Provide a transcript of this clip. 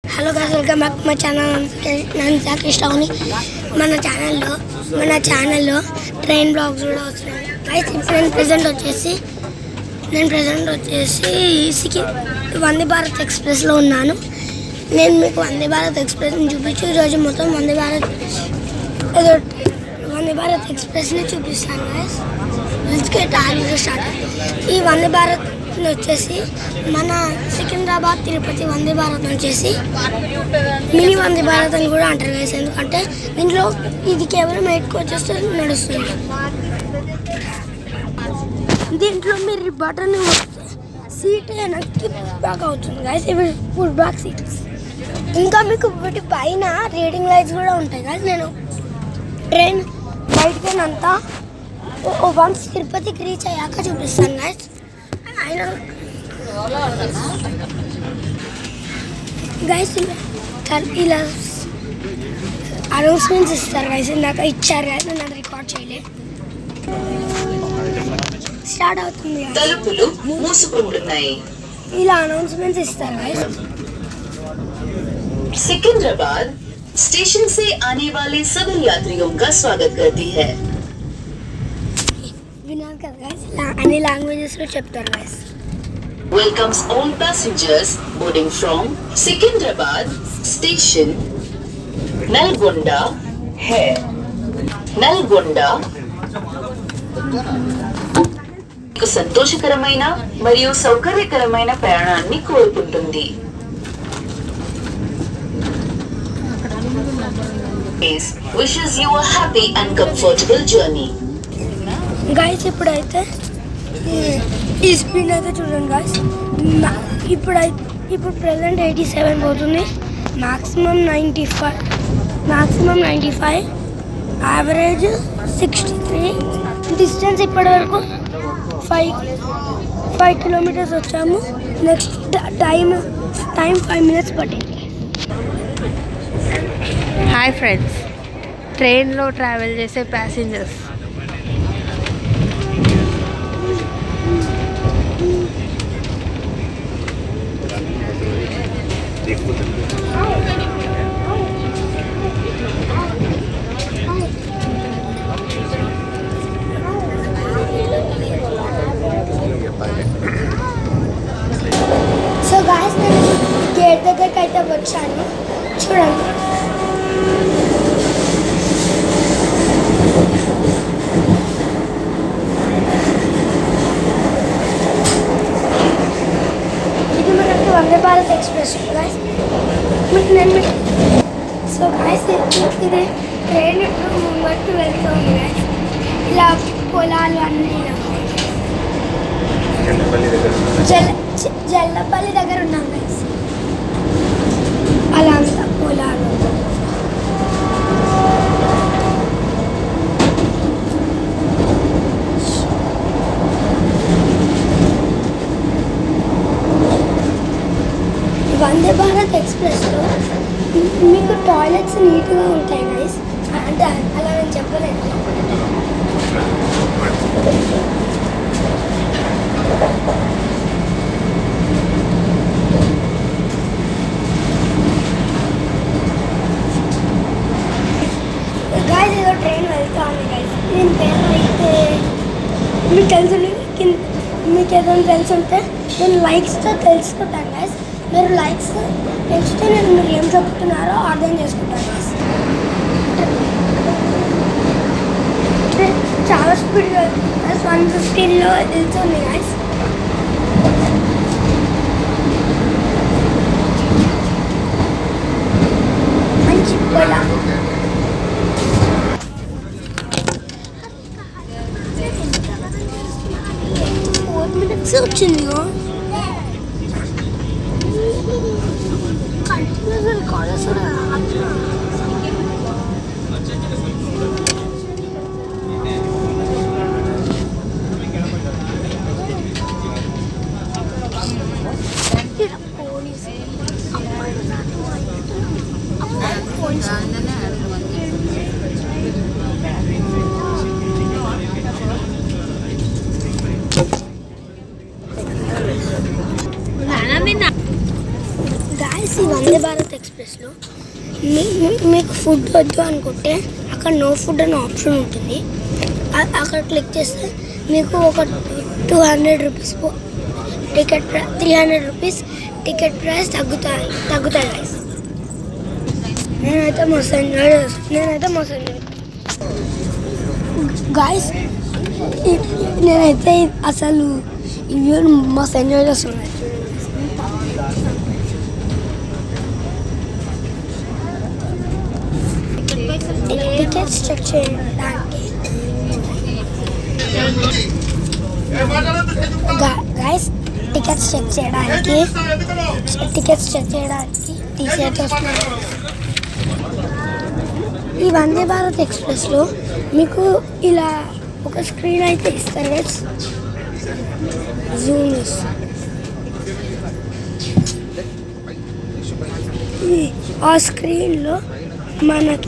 Hello guys welcome back my channel నేను సాకేష్ రావుని మన ఛానల్లో మన ఛానల్లో ట్రైన్ బ్లాగ్స్ కూడా వస్తున్నాయి గైస్ ఇప్పుడు నేను ప్రజెంట్ వచ్చేసి నేను ప్రజెంట్ వచ్చేసి సికి వందే భారత్ ఎక్స్ప్రెస్లో ఉన్నాను నేను మీకు వందే భారత్ ఎక్స్ప్రెస్ని చూపించి ఈరోజు మొత్తం వందే భారత్ ఏదో వందే భారత్ ఎక్స్ప్రెస్ని చూపిస్తాను guys let's get order start ఈ వందే భారత్ వచ్చేసి మన సికింద్రాబాద్ తిరుపతి వందే భారత్ వచ్చేసి మినీ వందే భారత్ అని కూడా అంటారు గైస్ ఎందుకంటే దీంట్లో ఇది కేవలం ఎయిట్ కోచెస్ నడుస్తుంది దీంట్లో మీరు బటన్ సీట్ వెనక్కి బ్యాక్ అవుతుంది గైస్ ఇవి ఫుడ్ బ్యాక్ సీట్స్ ఇంకా మీకు వీటి పైన రీడింగ్ లైట్స్ కూడా ఉంటాయి గైస్ నేను ట్రైన్ బయటకి అంతా వన్స్ తిరుపతికి రీచ్ అయ్యాక చూపిస్తాను గైస్ ఆయన గైస్ ఇలా అనౌన్స్మెంట్స్ ఇస్తారు గైస్ ఇందాక ఇచ్చారు గైస్ నేను అది రికార్డ్ చేయలే స్టార్ట్ అవుతుంది guys. తలుపులు మూసుకుంటున్నాయి ఇలా అనౌన్స్మెంట్స్ ఇస్తారు గైస్ सिकंदराबाद स्टेशन से आने वाले सभी यात्रियों का स्वागत करती है విన్నారు కదా గైస్ అన్ని లాంగ్వేజెస్లో చెప్తారు guys welcomes all passengers boarding from Secunderabad station Nalgonda है నల్గొండ మీకు సంతోషకరమైన మరియు సౌకర్యకరమైన ప్రయాణాన్ని కోరుకుంటుంది wishes you a happy and comfortable journey. Guys ఇప్పుడైతే ఈ- ఈ స్పీడ్ అయితే చూడండి గైస్ ఇప్పుడైతే ఇప్పుడు ప్రజెంట్ ఎయిటీ సెవెన్ పోతుంది maximum ninety five maximum ninety five average sixty three distance ఇప్పటి వరకు ఫైవ్ ఫైవ్ కిలోమీటర్స్ వచ్చాము next time time five minutes పట్టింది హాయ్ ఫ్రెండ్స్ ట్రైన్లో ట్రావెల్ చేసే ప్యాసింజర్స్ సో గాయస్ నేను గేట్ దగ్గరికి అయితే వచ్చాను చూడండి ఇది మనకి వందే భారత్ ఎక్స్ప్రెస్ గాయస్ మీకు నేను మీకు సో గాయస్ ఇది ట్రైన్ ఇప్పుడు ముంబైకి వెళ్తుంది గాయస్ ఇలా పొలాలు అన్నీ ఇలా జల్ల జ- జల్లపల్లి దగ్గర ఉన్నాం గైస్ అలా అంతా పొలాలు వందే భారత్ ఎక్స్ప్రెస్లో మీకు టాయిలెట్స్ నీట్గా ఉంటాయి గైస్ అంటే అలా నేను చెప్పలేదు గాయస్ ఏదో ట్రైన్ వెళ్తా ఉంది గైస్ నేను పేరు అయితే మీకు తెలుసు కింద మీకు ఏదైనా తెలుసుంటే నేను లైక్స్తో తెలుసుకుంటాను గైస్ మీరు లైక్స్ పెంచితే నేను మీరు ఏం చెప్తున్నారో అర్థం చేసుకుంటాను గైస్ ట్రైన్ చాలా స్పీడ్గా వెళ్తుంది వన్ ఫిఫ్టీన్లో వెళ్తుంది గైస్ మంచి పొలా ఫోర్ మినిట్స్ వచ్చింది కంటిన్యూస్ రికార్డ్ గాయస్ ఈ వందే భారత్ ఎక్స్ప్రెస్లో మీ- మీ- మీకు ఫుడ్ వద్దు అనుకుంటే అక్కడ నో ఫుడ్ అనే ఆప్షన్ ఉంటుంది అ- అక్కడ క్లిక్ చేస్తే మీకు ఒక two hundred rupees ticket three hundred rupees ticket price తగ్గుతాయి తగ్గుతాయి guys. నేనైతే మస్తు ఎంజాయ్ చేస్తాను నేనైతే మస్తు ఎంజాయ్ గాయస్ నేనైతే అసలు ఈ వ్యూని మస్తు ఎంజాయ్ చేస్తున్నాను టికెట్స్ చెక్ చేయడానికి గైస్ టికెట్స్ చెక్ చేయడానికి టికెట్స్ చెక్ చేయడానికి టీసీఆర్ వస్తున్నారు ఈ వందే భారత్ ఎక్స్ప్రెస్లో మీకు ఇలా ఒక స్క్రీన్ అయితే ఇస్తారు గైస్ జూమ్ ఆ స్క్రీన్లో మనకి